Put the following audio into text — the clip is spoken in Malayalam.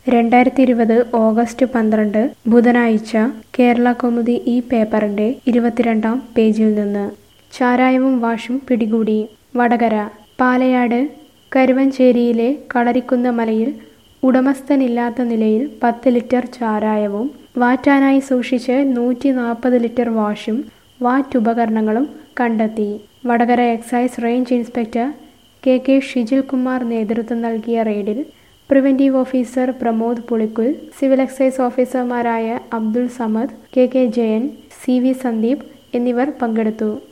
രണ്ടായിരത്തി ഇരുപത് ഓഗസ്റ്റ് പന്ത്രണ്ട് ബുധനാഴ്ച കേരള കൗമുദി ഈ പേപ്പറിന്റെ ഇരുപത്തിരണ്ടാം പേജിൽ നിന്ന് ചാരായവും വാഷും പിടികൂടി വടകര പാലയാട് കരുവഞ്ചേരിയിലെ കളരിക്കുന്ന മലയിൽ ഉടമസ്ഥനില്ലാത്ത നിലയിൽ പത്ത് ലിറ്റർ ചാരായവും വാറ്റാനായി സൂക്ഷിച്ച് നൂറ്റി നാൽപ്പത് ലിറ്റർ വാഷും വാറ്റുപകരണങ്ങളും കണ്ടെത്തി Vadakara excise range inspector K K Shijil Kumar നേതൃത്വം നൽകിയ റെയ്ഡിൽ preventive officer Pramod Pulikkul civil excise ഓഫീസർമാരായ Abdul Samad K K Jayan C V Sandeep എന്നിവർ പങ്കെടുത്തു